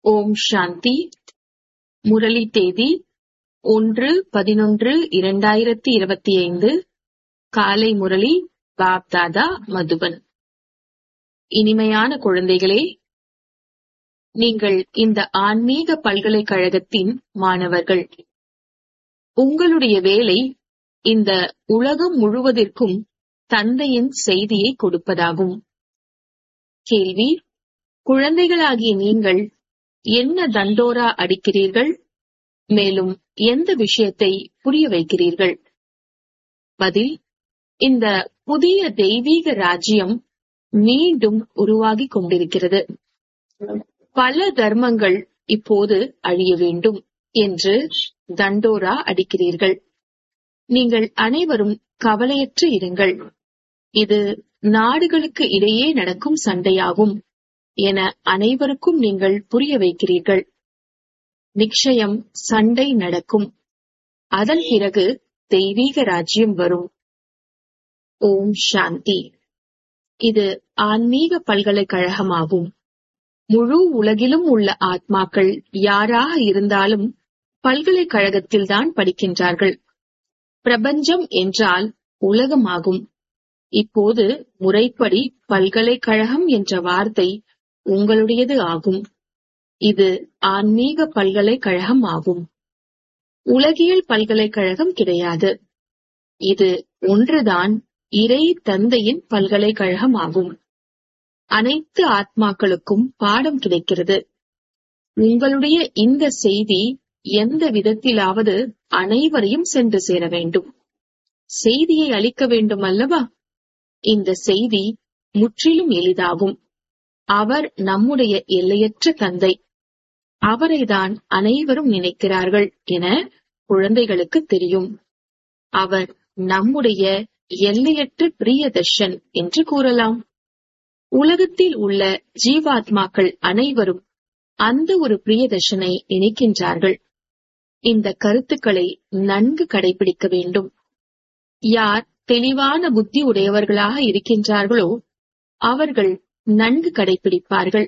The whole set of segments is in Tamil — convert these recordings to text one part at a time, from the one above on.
ஓம் சாந்தி முரளி தேதி ஒன்று பதினொன்று இரண்டாயிரத்தி இருபத்தி ஐந்து காலை முரளி பாப்தாதா மதுபன் இனிமையான குழந்தைகளே நீங்கள் இந்த ஆன்மீக பல்கலைக்கழகத்தின் மாணவர்கள் உங்களுடைய வேலை இந்த உலகம் முழுவதற்கும் தந்தையின் செய்தியை கொடுப்பதாகும் கேள்வி குழந்தைகளாகிய நீங்கள் என்ன தண்டோரா அடிக்கிறீர்கள் மேலும் எந்த விஷயத்தை புரிய வைக்கிறீர்கள் பதில் இந்த புதிய தெய்வீக ராஜ்யம் மீண்டும் உருவாகிக் கொண்டிருக்கிறது பல தர்மங்கள் இப்போது அழிய வேண்டும் என்று தண்டோரா அடிக்கிறீர்கள் நீங்கள் அனைவரும் கவலையற்று இருங்கள் இது நாடுகளுக்கு இடையே நடக்கும் சண்டையாகும் என அனைவருக்கும் நீங்கள் புரிய வைக்கிறீர்கள் நிச்சயம் சண்டை நடக்கும் அதன் பிறகு தெய்வீக ராஜ்யம் வரும் ஓம் சாந்தி இது ஆன்மீக பல்கலைக்கழகமாகும் முழு உலகிலும் உள்ள ஆத்மாக்கள் யாராக இருந்தாலும் பல்கலைக்கழகத்தில்தான் படிக்கின்றார்கள் பிரபஞ்சம் என்றால் உலகமாகும் இப்போது முறைப்படி பல்கலைக்கழகம் என்ற வார்த்தை உங்களுடையது ஆகும் இது ஆன்மீக பல்கலைக்கழகம் ஆகும் உலகியல் பல்கலைக்கழகம் கிடையாது இது ஒன்றுதான் இறை தந்தையின் பல்கலைக்கழகம் ஆகும் அனைத்து ஆத்மாக்களுக்கும் பாடம் கிடைக்கிறது உங்களுடைய இந்த செய்தி எந்த விதத்திலாவது அனைவரையும் சென்று சேர வேண்டும் செய்தியை அளிக்க வேண்டும் அல்லவா இந்த செய்தி முற்றிலும் எளிதாகும் அவர் நம்முடைய எல்லையற்ற தந்தை அவரைதான் அனைவரும் நினைக்கிறார்கள் என குழந்தைகளுக்கு தெரியும் அவர் நம்முடைய எல்லையற்ற பிரியதர்ஷன் என்று கூறலாம் உலகத்தில் உள்ள ஜீவாத்மாக்கள் அனைவரும் அந்த ஒரு பிரியதர்ஷனை நினைக்கின்றார்கள் இந்த கருத்துக்களை நன்கு கடைபிடிக்க வேண்டும் யார் தெளிவான புத்தி உடையவர்களாக இருக்கின்றார்களோ அவர்கள் நன்கு கடைபிடிப்பார்கள்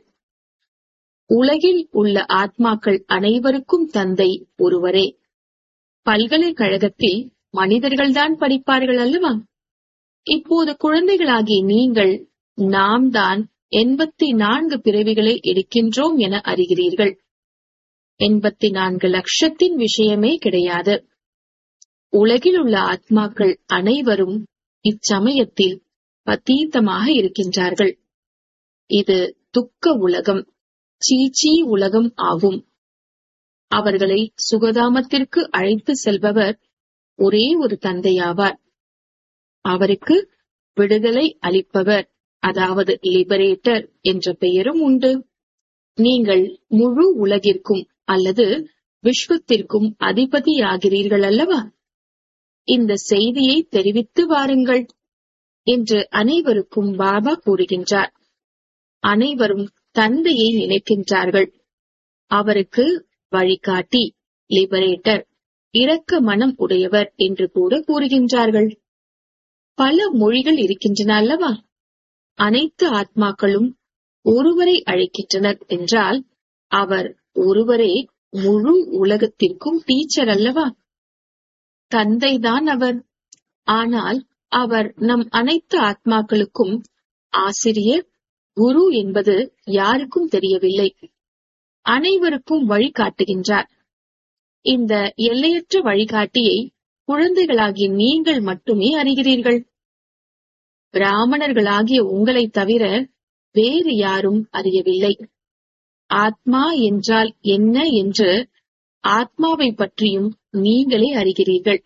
உலகில் உள்ள ஆத்மாக்கள் அனைவருக்கும் தந்தை ஒருவரே பல்கலைக்கழகத்தில் மனிதர்கள்தான் படிப்பார்கள் அல்லவா இப்போது குழந்தைகளாகிய நீங்கள் நாம் தான் எண்பத்தி நான்கு பிறவிகளை எடுக்கின்றோம் என அறிகிறீர்கள் எண்பத்தி நான்கு லட்சத்தின் விஷயமே கிடையாது உலகில் உள்ள ஆத்மாக்கள் அனைவரும் இச்சமயத்தில் பத்தீத்தமாக இருக்கின்றார்கள் இது துக்க உலகம் சீச்சி உலகம் ஆகும் அவர்களை சுகதாமத்திற்கு அழைத்து செல்பவர் ஒரே ஒரு தந்தையாவார் அவருக்கு விடுதலை அளிப்பவர் அதாவது லிபரேட்டர் என்ற பெயரும் உண்டு நீங்கள் முழு உலகிற்கும் அல்லது விஸ்வத்திற்கும் அதிபதியாகிறீர்கள் அல்லவா இந்த செய்தியை தெரிவித்து வாருங்கள் என்று அனைவருக்கும் பாபா கூறுகின்றார் அனைவரும் தந்தையை நினைக்கின்றார்கள் அவருக்கு வழிகாட்டி லிபரேட்டர் இரக்க மனம் உடையவர் என்று கூட கூறுகின்றார்கள் பல மொழிகள் இருக்கின்றன அல்லவா அனைத்து ஆத்மாக்களும் ஒருவரை அழைக்கின்றனர் என்றால் அவர் ஒருவரே முழு உலகத்திற்கும் டீச்சர் அல்லவா தந்தைதான் அவர் ஆனால் அவர் நம் அனைத்து ஆத்மாக்களுக்கும் ஆசிரியர் குரு என்பது யாருக்கும் தெரியவில்லை அனைவருக்கும் வழிகாட்டுகின்றார் இந்த எல்லையற்ற வழிகாட்டியை குழந்தைகளாகிய நீங்கள் மட்டுமே அறிகிறீர்கள் பிராமணர்களாகிய உங்களை தவிர வேறு யாரும் அறியவில்லை ஆத்மா என்றால் என்ன என்று ஆத்மாவை பற்றியும் நீங்களே அறிகிறீர்கள்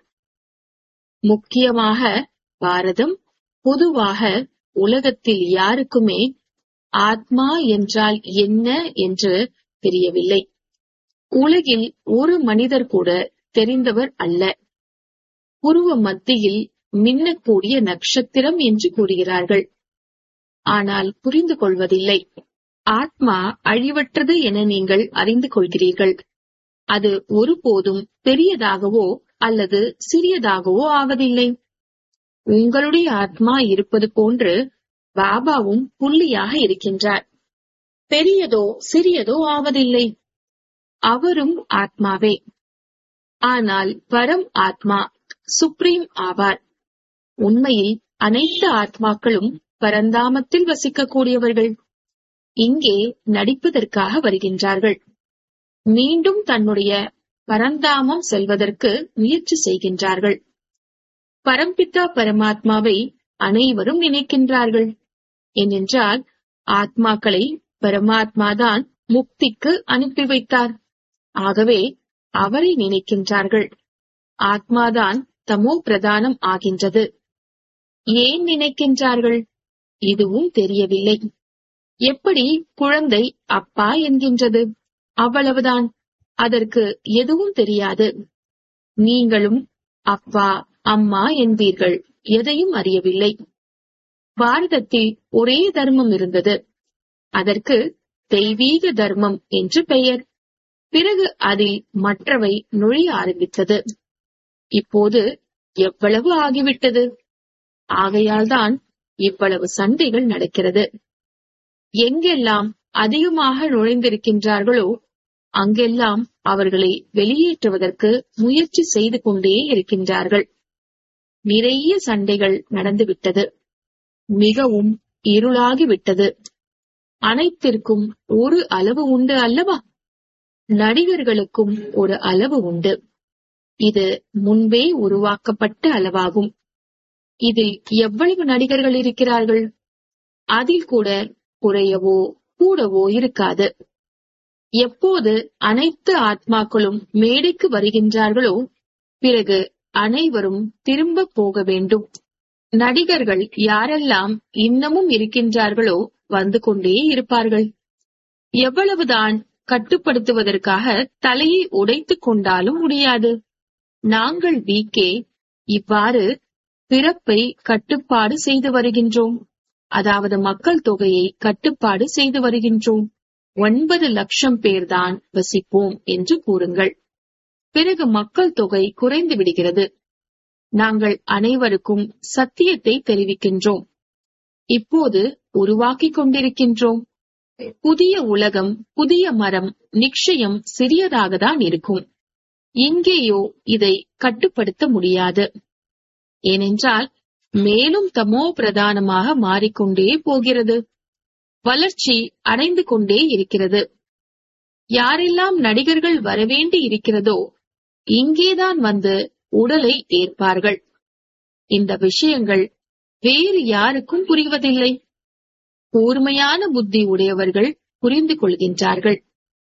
முக்கியமாக பாரதம் பொதுவாக உலகத்தில் யாருக்குமே ஆத்மா என்றால் என்ன என்று தெரியவில்லை உலகில் ஒரு மனிதர் கூட தெரிந்தவர் அல்ல புருவ மத்தியில் மின்னக்கூடிய நட்சத்திரம் என்று கூறுகிறார்கள் ஆனால் புரிந்து கொள்வதில்லை ஆத்மா அழிவற்றது என நீங்கள் அறிந்து கொள்கிறீர்கள் அது ஒருபோதும் பெரியதாகவோ அல்லது சிறியதாகவோ ஆவதில்லை உங்களுடைய ஆத்மா இருப்பது போன்று பாபாவும் புள்ளியாக இருக்கின்றார் பெரியதோ சிறியதோ ஆவதில்லை அவரும் ஆத்மாவே ஆனால் பரம் ஆத்மா சுப்ரீம் ஆவார் உண்மையில் அனைத்து ஆத்மாக்களும் பரந்தாமத்தில் வசிக்கக்கூடியவர்கள் இங்கே நடிப்பதற்காக வருகின்றார்கள் மீண்டும் தன்னுடைய பரந்தாமம் செல்வதற்கு முயற்சி செய்கின்றார்கள் பரம்பிதா பரமாத்மாவை அனைவரும் நினைக்கின்றார்கள் ஏனென்றால் ஆத்மாக்களை பரமாத்மாதான் முக்திக்கு அனுப்பி வைத்தார் ஆகவே அவரை நினைக்கின்றார்கள் ஆத்மாதான் தமோ பிரதானம் ஆகின்றது ஏன் நினைக்கின்றார்கள் இதுவும் தெரியவில்லை எப்படி குழந்தை அப்பா என்கின்றது அவ்வளவுதான் அதற்கு எதுவும் தெரியாது நீங்களும் அப்பா அம்மா என்பீர்கள் எதையும் அறியவில்லை பாரதத்தில் ஒரே தர்மம் இருந்தது அதற்கு தெய்வீக தர்மம் என்று பெயர் பிறகு அதில் மற்றவை நுழைய ஆரம்பித்தது இப்போது எவ்வளவு ஆகிவிட்டது ஆகையால்தான் இவ்வளவு சண்டைகள் நடக்கிறது எங்கெல்லாம் அதிகமாக நுழைந்திருக்கின்றார்களோ அங்கெல்லாம் அவர்களை வெளியேற்றுவதற்கு முயற்சி செய்து கொண்டே இருக்கின்றார்கள் நிறைய சண்டைகள் நடந்துவிட்டது மிகவும் இருளாகிவிட்டது அனைத்திற்கும் ஒரு அளவு உண்டு அல்லவா நடிகர்களுக்கும் ஒரு அளவு உண்டு இது முன்பே உருவாக்கப்பட்ட அளவாகும் இதில் எவ்வளவு நடிகர்கள் இருக்கிறார்கள் அதில் கூட குறையவோ கூடவோ இருக்காது எப்போது அனைத்து ஆத்மாக்களும் மேடைக்கு வருகின்றார்களோ பிறகு அனைவரும் திரும்ப போக வேண்டும் நடிகர்கள் யாரெல்லாம் இன்னமும் இருக்கின்றார்களோ வந்து கொண்டே இருப்பார்கள் எவ்வளவுதான் கட்டுப்படுத்துவதற்காக தலையை உடைத்துக் கொண்டாலும் முடியாது நாங்கள் வீக்கே இவ்வாறு பிறப்பை கட்டுப்பாடு செய்து வருகின்றோம் அதாவது மக்கள் தொகையை கட்டுப்பாடு செய்து வருகின்றோம் ஒன்பது லட்சம் பேர்தான் வசிப்போம் என்று கூறுங்கள் பிறகு மக்கள் தொகை குறைந்து விடுகிறது நாங்கள் அனைவருக்கும் சத்தியத்தை தெரிவிக்கின்றோம் இப்போது உருவாக்கிக் கொண்டிருக்கின்றோம் புதிய உலகம் புதிய மரம் நிச்சயம் சிறியதாகத்தான் இருக்கும் இங்கேயோ இதை கட்டுப்படுத்த முடியாது ஏனென்றால் மேலும் தமோ பிரதானமாக மாறிக்கொண்டே போகிறது வளர்ச்சி அடைந்து கொண்டே இருக்கிறது யாரெல்லாம் நடிகர்கள் வரவேண்டி இருக்கிறதோ இங்கேதான் வந்து உடலை ஏற்பார்கள் இந்த விஷயங்கள் வேறு யாருக்கும் புரிவதில்லை கூர்மையான புத்தி உடையவர்கள் புரிந்து கொள்கின்றார்கள்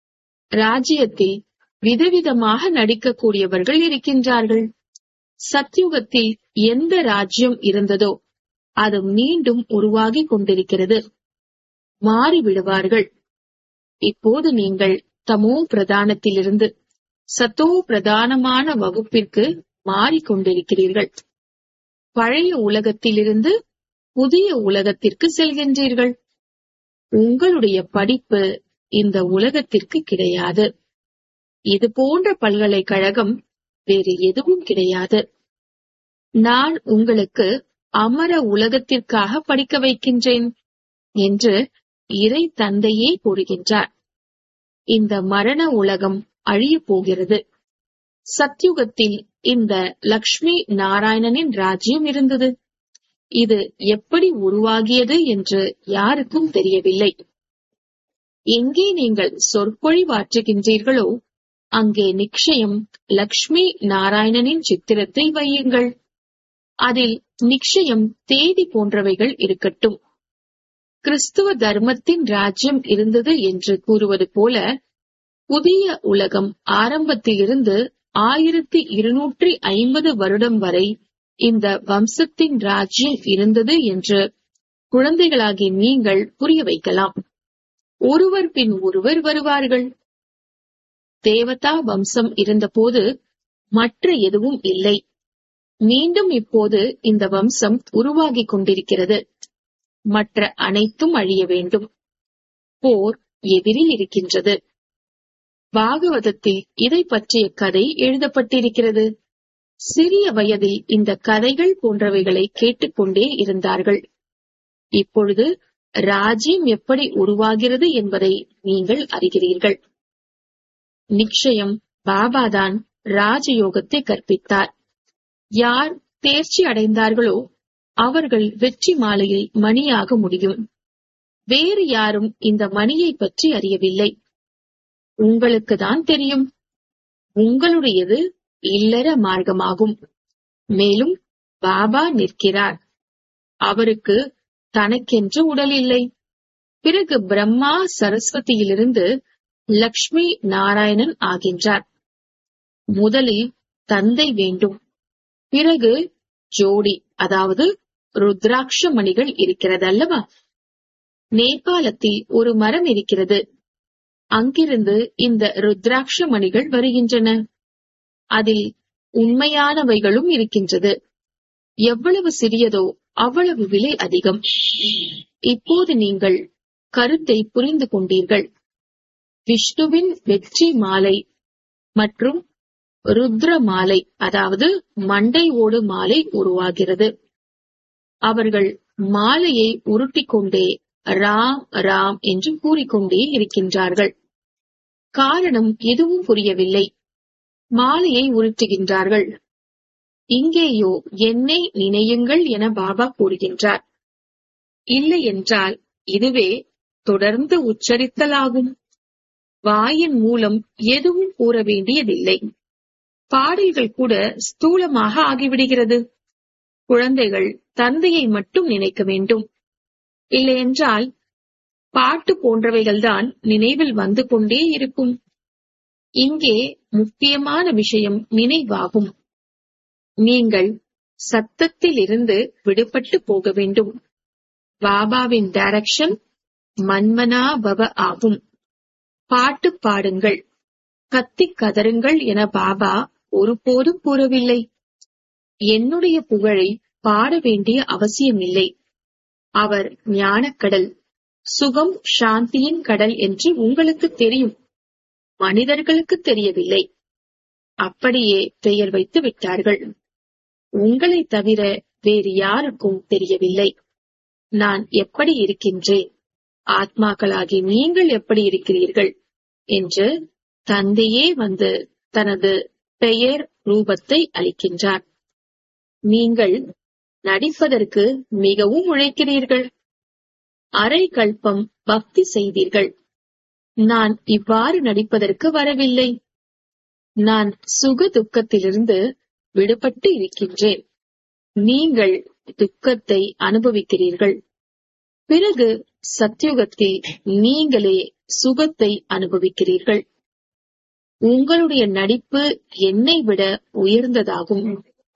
ராஜ்யத்தில் விதவிதமாக நடிக்கக்கூடியவர்கள் இருக்கின்றார்கள் சத்யுகத்தில் எந்த ராஜ்யம் இருந்ததோ அது மீண்டும் உருவாகி கொண்டிருக்கிறது மாறிவிடுவார்கள் இப்போது நீங்கள் தமோ பிரதானத்திலிருந்து சத்தோ பிரதானமான வகுப்பிற்கு மாறிக்கொண்டிருக்கிறீர்கள் பழைய உலகத்திலிருந்து புதிய உலகத்திற்கு செல்கின்றீர்கள் உங்களுடைய படிப்பு இந்த உலகத்திற்கு கிடையாது இது போன்ற பல்கலைக்கழகம் வேறு எதுவும் கிடையாது நான் உங்களுக்கு அமர உலகத்திற்காக படிக்க வைக்கின்றேன் என்று இறை தந்தையே கூறுகின்றார் இந்த மரண உலகம் அழியப் போகிறது சத்யுகத்தில் இந்த லக்ஷ்மி நாராயணனின் ராஜ்யம் இருந்தது இது எப்படி உருவாகியது என்று யாருக்கும் தெரியவில்லை எங்கே நீங்கள் சொற்பொழிவாற்றுகின்றீர்களோ அங்கே நிச்சயம் லக்ஷ்மி நாராயணனின் சித்திரத்தை வையுங்கள் அதில் நிச்சயம் தேதி போன்றவைகள் இருக்கட்டும் கிறிஸ்துவ தர்மத்தின் ராஜ்யம் இருந்தது என்று கூறுவது போல புதிய உலகம் ஆரம்பத்திலிருந்து ஆயிரத்தி இருநூற்றி ஐம்பது வருடம் வரை இந்த வம்சத்தின் ராஜ்யம் இருந்தது என்று குழந்தைகளாகி நீங்கள் புரிய வைக்கலாம் ஒருவர் பின் ஒருவர் வருவார்கள் தேவதா வம்சம் இருந்தபோது மற்ற எதுவும் இல்லை மீண்டும் இப்போது இந்த வம்சம் உருவாகிக் கொண்டிருக்கிறது மற்ற அனைத்தும் அழிய வேண்டும் போர் எதிரில் இருக்கின்றது பாகவதத்தில் இதை பற்றிய கதை எழுதப்பட்டிருக்கிறது சிறிய வயதில் இந்த கதைகள் போன்றவைகளை கேட்டுக்கொண்டே இருந்தார்கள் இப்பொழுது ராஜ்யம் எப்படி உருவாகிறது என்பதை நீங்கள் அறிகிறீர்கள் நிச்சயம் பாபாதான் ராஜயோகத்தை கற்பித்தார் யார் தேர்ச்சி அடைந்தார்களோ அவர்கள் வெற்றி மாலையில் மணியாக முடியும் வேறு யாரும் இந்த மணியை பற்றி அறியவில்லை உங்களுக்கு தான் தெரியும் உங்களுடையது இல்லற மார்க்கமாகும் மேலும் பாபா நிற்கிறார் அவருக்கு தனக்கென்று உடல் இல்லை பிறகு பிரம்மா சரஸ்வதியிலிருந்து லக்ஷ்மி நாராயணன் ஆகின்றார் முதலில் தந்தை வேண்டும் பிறகு ஜோடி அதாவது ருத்ராட்ச மணிகள் இருக்கிறது அல்லவா நேபாளத்தில் ஒரு மரம் இருக்கிறது அங்கிருந்து இந்த ருத்ராட்ச மணிகள் வருகின்றன அதில் உண்மையானவைகளும் இருக்கின்றது எவ்வளவு சிறியதோ அவ்வளவு விலை அதிகம் இப்போது நீங்கள் கருத்தை புரிந்து கொண்டீர்கள் விஷ்ணுவின் வெற்றி மாலை மற்றும் ருத்ர மாலை அதாவது மண்டை ஓடு மாலை உருவாகிறது அவர்கள் மாலையை உருட்டிக்கொண்டே ராம் ராம் என்று கூறிக்கொண்டே இருக்கின்றார்கள் காரணம் எதுவும் புரியவில்லை மாலையை உருட்டுகின்றார்கள் இங்கேயோ என்னை நினையுங்கள் என பாபா கூறுகின்றார் இல்லை என்றால் இதுவே தொடர்ந்து உச்சரித்தலாகும் வாயின் மூலம் எதுவும் கூற வேண்டியதில்லை பாடல்கள் கூட ஸ்தூலமாக ஆகிவிடுகிறது குழந்தைகள் தந்தையை மட்டும் நினைக்க வேண்டும் இல்லையென்றால் பாட்டு போன்றவைகள்தான் நினைவில் வந்து கொண்டே இருக்கும் இங்கே முக்கியமான விஷயம் நினைவாகும் நீங்கள் சத்தத்தில் இருந்து விடுபட்டு போக வேண்டும் பாபாவின் டைரக்ஷன் மன்மனா பவ ஆகும் பாட்டு பாடுங்கள் கத்திக் கதறுங்கள் என பாபா ஒருபோதும் கூறவில்லை என்னுடைய புகழை பாட வேண்டிய அவசியமில்லை அவர் ஞானக்கடல் சுகம் சாந்தியின் கடல் என்று உங்களுக்கு தெரியும் மனிதர்களுக்கு தெரியவில்லை அப்படியே பெயர் வைத்து விட்டார்கள் உங்களை தவிர வேறு யாருக்கும் தெரியவில்லை நான் எப்படி இருக்கின்றேன் ஆத்மாக்களாகி நீங்கள் எப்படி இருக்கிறீர்கள் என்று தந்தையே வந்து தனது பெயர் ரூபத்தை அளிக்கின்றார் நீங்கள் நடிப்பதற்கு மிகவும் உழைக்கிறீர்கள் அரை கல்பம் பக்தி செய்தீர்கள் நான் இவ்வாறு நடிப்பதற்கு வரவில்லை நான் சுக துக்கத்திலிருந்து விடுபட்டு இருக்கின்றேன் நீங்கள் துக்கத்தை அனுபவிக்கிறீர்கள் பிறகு சத்யுகத்தில் நீங்களே சுகத்தை அனுபவிக்கிறீர்கள் உங்களுடைய நடிப்பு என்னை விட உயர்ந்ததாகும்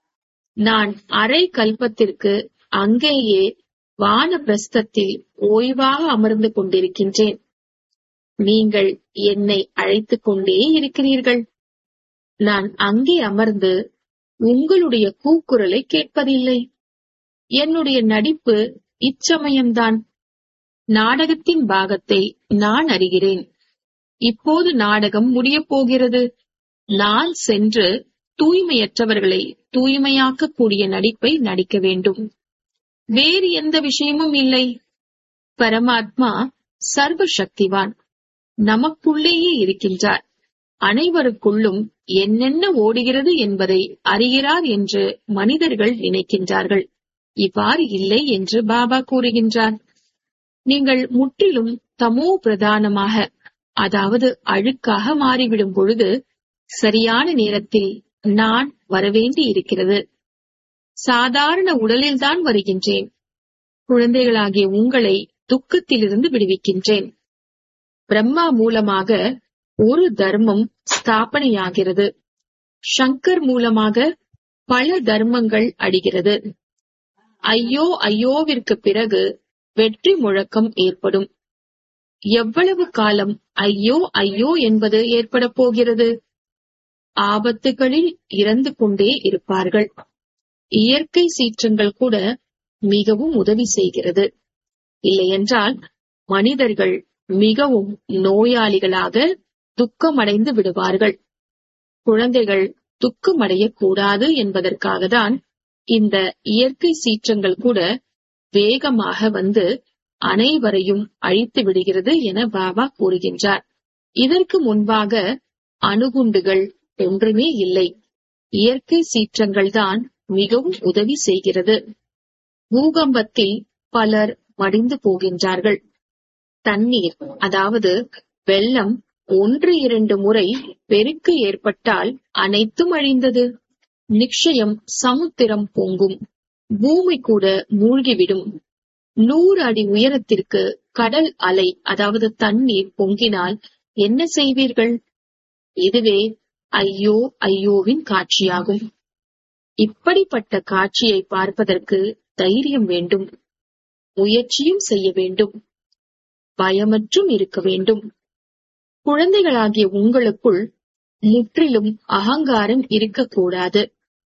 நான் அரை கல்பத்திற்கு அங்கேயே வானபிரஸ்தத்தில் ஓய்வாக அமர்ந்து கொண்டிருக்கின்றேன் நீங்கள் என்னை அழைத்துக் கொண்டே இருக்கிறீர்கள் நான் அங்கே அமர்ந்து உங்களுடைய கூக்குரலை கேட்பதில்லை என்னுடைய நடிப்பு இச்சமயம்தான் நாடகத்தின் பாகத்தை நான் அறிகிறேன் இப்போது நாடகம் முடியப் போகிறது நான் சென்று தூய்மையற்றவர்களை தூய்மையாக்கக் கூடிய நடிப்பை நடிக்க வேண்டும் வேறு எந்த விஷயமும் இல்லை பரமாத்மா சர்வ சக்திவான் நமக்குள்ளேயே இருக்கின்றார் அனைவருக்குள்ளும் என்னென்ன ஓடுகிறது என்பதை அறிகிறார் என்று மனிதர்கள் நினைக்கின்றார்கள் இவ்வாறு இல்லை என்று பாபா கூறுகின்றார் நீங்கள் முற்றிலும் தமோ பிரதானமாக அதாவது அழுக்காக மாறிவிடும் பொழுது சரியான நேரத்தில் நான் வரவேண்டி இருக்கிறது சாதாரண உடலில்தான் வருகின்றேன் குழந்தைகளாகிய உங்களை துக்கத்திலிருந்து விடுவிக்கின்றேன் பிரம்மா மூலமாக ஒரு தர்மம் ஸ்தாபனையாகிறது சங்கர் மூலமாக பல தர்மங்கள் அடிகிறது ஐயோ ஐயோவிற்கு பிறகு வெற்றி முழக்கம் ஏற்படும் எவ்வளவு காலம் ஐயோ ஐயோ என்பது ஏற்பட போகிறது ஆபத்துகளில் இறந்து கொண்டே இருப்பார்கள் இயற்கை சீற்றங்கள் கூட மிகவும் உதவி செய்கிறது இல்லையென்றால் மனிதர்கள் மிகவும் நோயாளிகளாக துக்கமடைந்து விடுவார்கள் குழந்தைகள் துக்கமடையக் கூடாது என்பதற்காக தான் இந்த இயற்கை சீற்றங்கள் கூட வேகமாக வந்து அனைவரையும் அழித்து விடுகிறது என பாபா கூறுகின்றார் இதற்கு முன்பாக அணுகுண்டுகள் ஒன்றுமே இல்லை இயற்கை சீற்றங்கள் தான் மிகவும் உதவி செய்கிறது பூகம்பத்தில் பலர் மடிந்து போகின்றார்கள் தண்ணீர் அதாவது வெள்ளம் ஒன்று இரண்டு முறை பெருக்கு ஏற்பட்டால் அனைத்தும் அழிந்தது நிச்சயம் சமுத்திரம் பொங்கும் பூமி கூட மூழ்கிவிடும் நூறு அடி உயரத்திற்கு கடல் அலை அதாவது தண்ணீர் பொங்கினால் என்ன செய்வீர்கள் இதுவே ஐயோ ஐயோவின் காட்சியாகும் இப்படிப்பட்ட காட்சியை பார்ப்பதற்கு தைரியம் வேண்டும் முயற்சியும் செய்ய வேண்டும் பயமற்றும் இருக்க வேண்டும் குழந்தைகளாகிய உங்களுக்குள் முற்றிலும் அகங்காரம் இருக்கக்கூடாது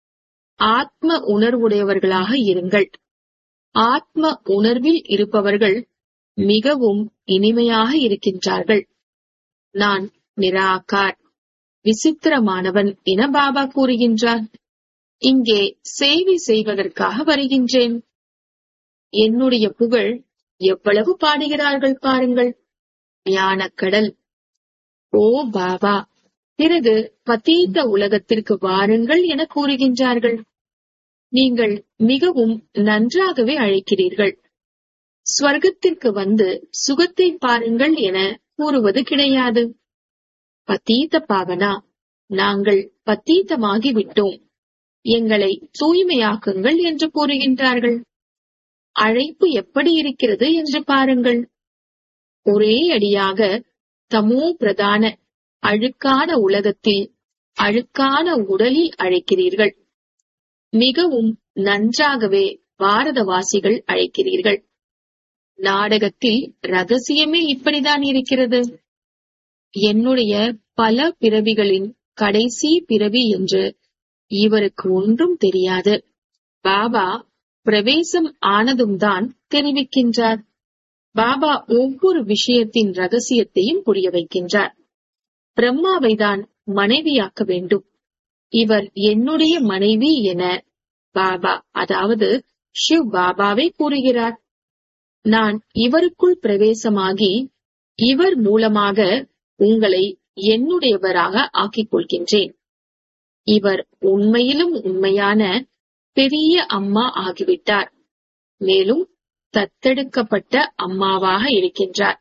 ஆத்ம உணர்வுடையவர்களாக இருங்கள் ஆத்ம உணர்வில் இருப்பவர்கள் மிகவும் இனிமையாக இருக்கின்றார்கள் நான் நிராகார் விசித்திரமானவன் என பாபா கூறுகின்றார் இங்கே சேவை செய்வதற்காக வருகின்றேன் என்னுடைய புகழ் எவ்வளவு பாடுகிறார்கள் பாருங்கள் ஞானக்கடல் ஓ பாபா பிறகு பதீத்த உலகத்திற்கு வாருங்கள் என கூறுகின்றார்கள் நீங்கள் மிகவும் நன்றாகவே அழைக்கிறீர்கள் ஸ்வர்க்கத்திற்கு வந்து சுகத்தை பாருங்கள் என கூறுவது கிடையாது பத்தீத்த பாவனா நாங்கள் பத்தீத்தமாகி விட்டோம் எங்களை தூய்மையாக்குங்கள் என்று கூறுகின்றார்கள் அழைப்பு எப்படி இருக்கிறது என்று பாருங்கள் ஒரே அடியாக தமோ பிரதான அழுக்கான உலகத்தில் அழுக்கான உடலில் அழைக்கிறீர்கள் மிகவும் நன்றாகவே பாரதவாசிகள் அழைக்கிறீர்கள் நாடகத்தில் ரகசியமே இப்படிதான் இருக்கிறது என்னுடைய பல பிறவிகளின் கடைசி பிறவி என்று இவருக்கு ஒன்றும் தெரியாது பாபா பிரவேசம் ஆனதும் தான் தெரிவிக்கின்றார் பாபா ஒவ்வொரு விஷயத்தின் ரகசியத்தையும் புரிய வைக்கின்றார் பிரம்மாவை தான் மனைவியாக்க வேண்டும் இவர் என்னுடைய மனைவி என பாபா அதாவது ஷிவ் பாபாவே கூறுகிறார் நான் இவருக்குள் பிரவேசமாகி இவர் மூலமாக உங்களை என்னுடையவராக ஆக்கிக் கொள்கின்றேன் இவர் உண்மையிலும் உண்மையான பெரிய அம்மா ஆகிவிட்டார் மேலும் தத்தெடுக்கப்பட்ட அம்மாவாக இருக்கின்றார்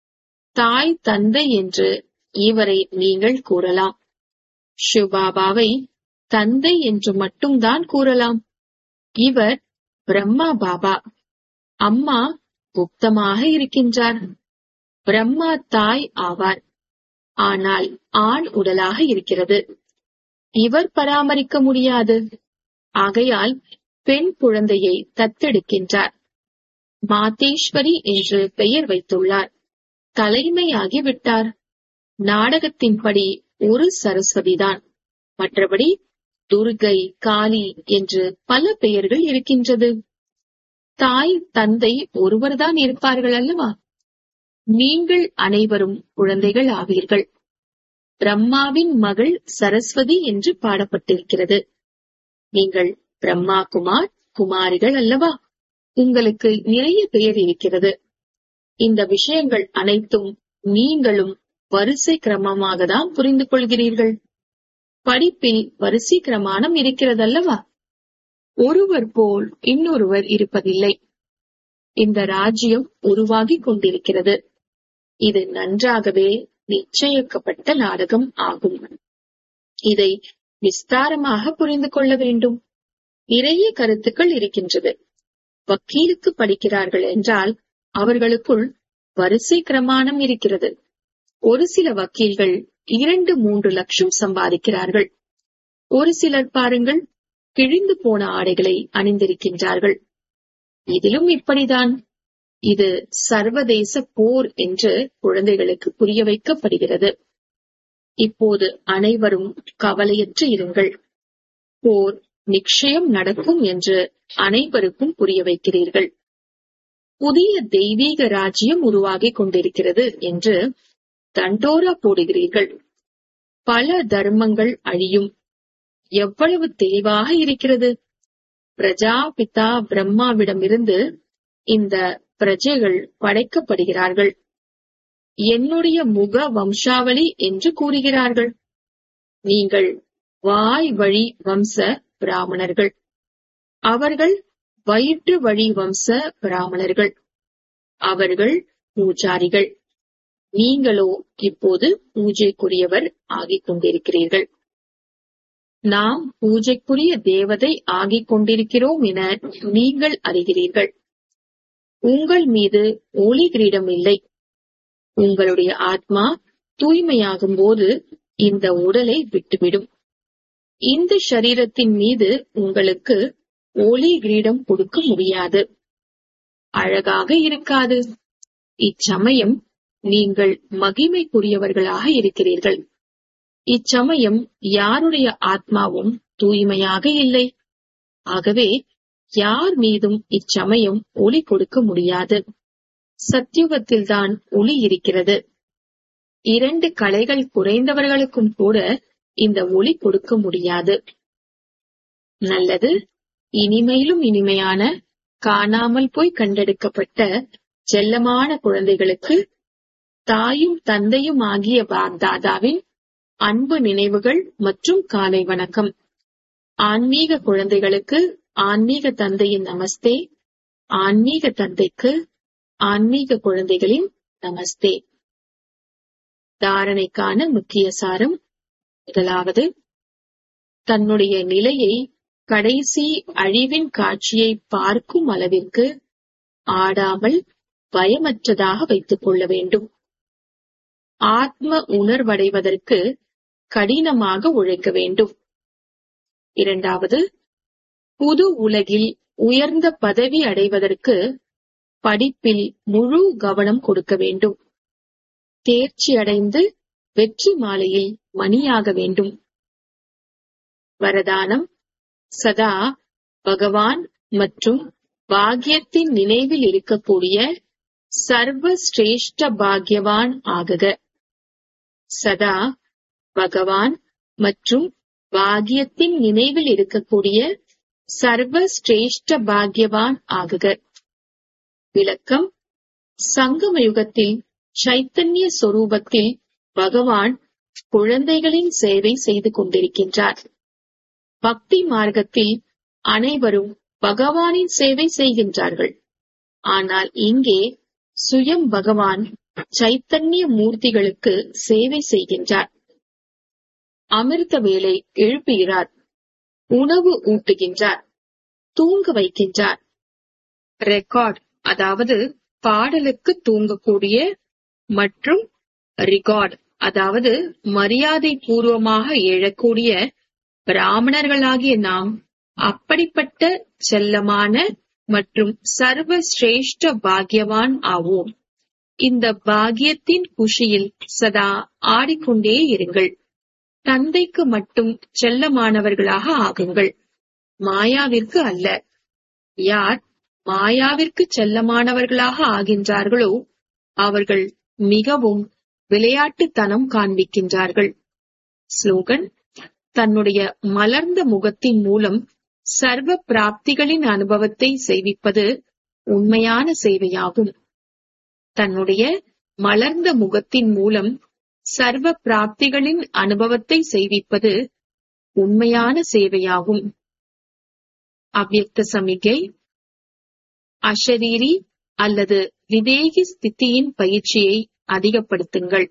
தாய் தந்தை என்று இவரை நீங்கள் கூறலாம் சிவபாபாவை தந்தை என்று மட்டும்தான் கூறலாம் இவர் பிரம்மா பாபா அம்மா குப்தமாக இருக்கின்றார் பிரம்மா தாய் ஆவார் ஆனால் ஆண் உடலாக இருக்கிறது இவர் பராமரிக்க முடியாது ஆகையால் பெண் குழந்தையை தத்தெடுக்கின்றார் மாதேஸ்வரி என்று பெயர் வைத்துள்ளார் தலைமையாகி விட்டார் நாடகத்தின்படி ஒரு சரஸ்வதிதான் மற்றபடி துர்கை காளி என்று பல பெயர்கள் இருக்கின்றது தாய் தந்தை ஒருவர்தான் இருப்பார்கள் அல்லவா நீங்கள் அனைவரும் குழந்தைகள் ஆவீர்கள் பிரம்மாவின் மகள் சரஸ்வதி என்று பாடப்பட்டிருக்கிறது நீங்கள் பிரம்மா குமார் குமாரிகள் அல்லவா உங்களுக்கு நிறைய பெயர் இருக்கிறது இந்த விஷயங்கள் அனைத்தும் நீங்களும் வரிசை கிரமமாக தான் புரிந்து கொள்கிறீர்கள் படிப்பில் வரிசை கிரமானம் இருக்கிறதல்லவா ஒருவர் போல் இன்னொருவர் இருப்பதில்லை இந்த ராஜ்யம் உருவாகிக் கொண்டிருக்கிறது இது நன்றாகவே நிச்சயிக்கப்பட்ட நாடகம் ஆகும் இதை விஸ்தாரமாக புரிந்து கொள்ள வேண்டும் நிறைய கருத்துக்கள் இருக்கின்றது வக்கீலுக்கு படிக்கிறார்கள் என்றால் அவர்களுக்குள் வரிசை கிரமானம் இருக்கிறது ஒரு சில வக்கீல்கள் இரண்டு மூன்று லட்சம் சம்பாதிக்கிறார்கள் ஒரு சிலர் பாருங்கள் கிழிந்து போன ஆடைகளை அணிந்திருக்கின்றார்கள் இதிலும் இப்படிதான் இது சர்வதேச போர் என்று குழந்தைகளுக்கு புரிய வைக்கப்படுகிறது இப்போது அனைவரும் கவலையற்று இருங்கள் போர் நிச்சயம் நடக்கும் என்று அனைவருக்கும் புரிய வைக்கிறீர்கள் புதிய தெய்வீக ராஜ்யம் உருவாகிக் கொண்டிருக்கிறது என்று தண்டோரா போடுகிறீர்கள் பல தர்மங்கள் அழியும் எவ்வளவு தெளிவாக இருக்கிறது பிரஜாபிதா பிரம்மாவிடமிருந்து இந்த பிரஜைகள் படைக்கப்படுகிறார்கள் என்னுடைய முக வம்சாவளி என்று கூறுகிறார்கள் நீங்கள் வாய் வழி வம்ச பிராமணர்கள் அவர்கள் வயிற்று வழி வம்ச பிராமணர்கள் அவர்கள் பூஜாரிகள் நீங்களோ இப்போது பூஜைக்குரியவர் ஆகிக் கொண்டிருக்கிறீர்கள் நாம் பூஜைக்குரிய தேவதை ஆகிக் கொண்டிருக்கிறோம் என நீங்கள் அறிகிறீர்கள் உங்கள் மீது ஒளி கிரீடம் இல்லை உங்களுடைய ஆத்மா தூய்மையாகும் போது இந்த உடலை விட்டுவிடும் இந்த சரீரத்தின் மீது உங்களுக்கு ஒளி கிரீடம் கொடுக்க முடியாது அழகாக இருக்காது இச்சமயம் நீங்கள் மகிமைக்குரியவர்களாக இருக்கிறீர்கள் இச்சமயம் யாருடைய ஆத்மாவும் தூய்மையாக இல்லை ஆகவே யார் மீதும் இச்சமயம் ஒளி கொடுக்க முடியாது சத்தியுகத்தில்தான் ஒளி இருக்கிறது இரண்டு கலைகள் குறைந்தவர்களுக்கும் கூட இந்த ஒளி கொடுக்க முடியாது நல்லது இனிமையிலும் இனிமையான காணாமல் போய் கண்டெடுக்கப்பட்ட செல்லமான குழந்தைகளுக்கு தாயும் தந்தையும் ஆகிய பாக்தாதாவின் அன்பு நினைவுகள் மற்றும் காலை வணக்கம் ஆன்மீக குழந்தைகளுக்கு ஆன்மீக தந்தையின் நமஸ்தே ஆன்மீக தந்தைக்கு ஆன்மீக குழந்தைகளின் நமஸ்தே தாரணைக்கான முக்கிய சாரம் முதலாவது தன்னுடைய நிலையை கடைசி அழிவின் காட்சியை பார்க்கும் அளவிற்கு ஆடாமல் பயமற்றதாக வைத்துக் கொள்ள வேண்டும் ஆத்ம உணர்வடைவதற்கு கடினமாக உழைக்க வேண்டும் இரண்டாவது புது உலகில் உயர்ந்த பதவி அடைவதற்கு படிப்பில் முழு கவனம் கொடுக்க வேண்டும் தேர்ச்சி அடைந்து வெற்றி மாலையில் மணியாக வேண்டும் வரதானம் சதா பகவான் மற்றும் பாக்யத்தின் நினைவில் இருக்கக்கூடிய சர்வ சிரேஷ்ட பாக்யவான் ஆகுக சதா பகவான் மற்றும் பாக்யத்தின் நினைவில் இருக்கக்கூடிய சர்வ சிரேஷ்ட பாக்யவான் ஆகுக விளக்கம் சங்கம யுகத்தில் சைத்தன்ய சொரூபத்தில் பகவான் குழந்தைகளின் சேவை செய்து கொண்டிருக்கின்றார் பக்தி மார்க்கத்தில் அனைவரும் பகவானின் சேவை செய்கின்றார்கள் ஆனால் இங்கே சுயம் பகவான் சைத்தன்ய மூர்த்திகளுக்கு சேவை செய்கின்றார் அமிர்த வேலை எழுப்புகிறார் உணவு ஊட்டுகின்றார் தூங்க வைக்கின்றார் ரெக்கார்ட் அதாவது பாடலுக்கு தூங்கக்கூடிய மற்றும் ரிகார்ட் அதாவது மரியாதை பூர்வமாக எழக்கூடிய பிராமணர்களாகிய நாம் அப்படிப்பட்ட செல்லமான மற்றும் சர்வ சிரேஷ்ட பாக்யவான் ஆவோம் இந்த பாக்கியத்தின் குஷியில் சதா ஆடிக்கொண்டே இருங்கள் தந்தைக்கு மட்டும் செல்லமானவர்களாக ஆகுங்கள் மாயாவிற்கு அல்ல யார் மாயாவிற்கு செல்லமானவர்களாக ஆகின்றார்களோ அவர்கள் மிகவும் விளையாட்டுத்தனம் காண்பிக்கின்றார்கள் ஸ்லோகன் தன்னுடைய மலர்ந்த முகத்தின் மூலம் சர்வ பிராப்திகளின் அனுபவத்தை செய்விப்பது உண்மையான சேவையாகும் தன்னுடைய மலர்ந்த முகத்தின் மூலம் சர்வ பிராப்திகளின் அனுபவத்தை செய்விப்பது உண்மையான சேவையாகும் அவ்யக்த சமிகை அஷரீரி அல்லது விவேகி ஸ்திதியின் பயிற்சியை அதிகப்படுத்துங்கள்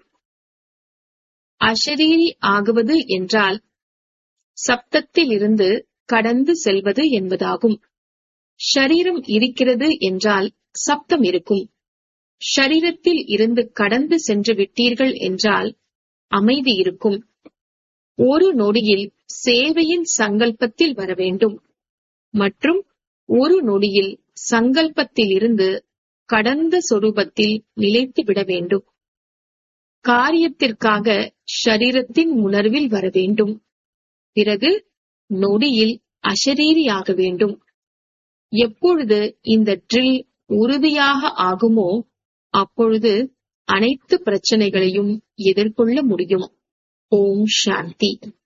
அஷரீரி ஆகுவது என்றால் சப்தத்தில் இருந்து கடந்து செல்வது என்பதாகும் ஷரீரம் இருக்கிறது என்றால் சப்தம் இருக்கும் ஷரீரத்தில் இருந்து கடந்து சென்று விட்டீர்கள் என்றால் அமைதி இருக்கும் ஒரு நொடியில் சேவையின் சங்கல்பத்தில் வர வேண்டும் மற்றும் ஒரு நொடியில் சங்கல்பத்தில் இருந்து கடந்த சொரூபத்தில் நிலைத்து விட வேண்டும் காரியத்திற்காக ஷரீரத்தின் உணர்வில் வர வேண்டும் பிறகு நொடியில் அஷரீரியாக வேண்டும் எப்பொழுது இந்த ட்ரில் உறுதியாக ஆகுமோ அப்பொழுது அனைத்து பிரச்சனைகளையும் எதிர்கொள்ள முடியும் ஓம் சாந்தி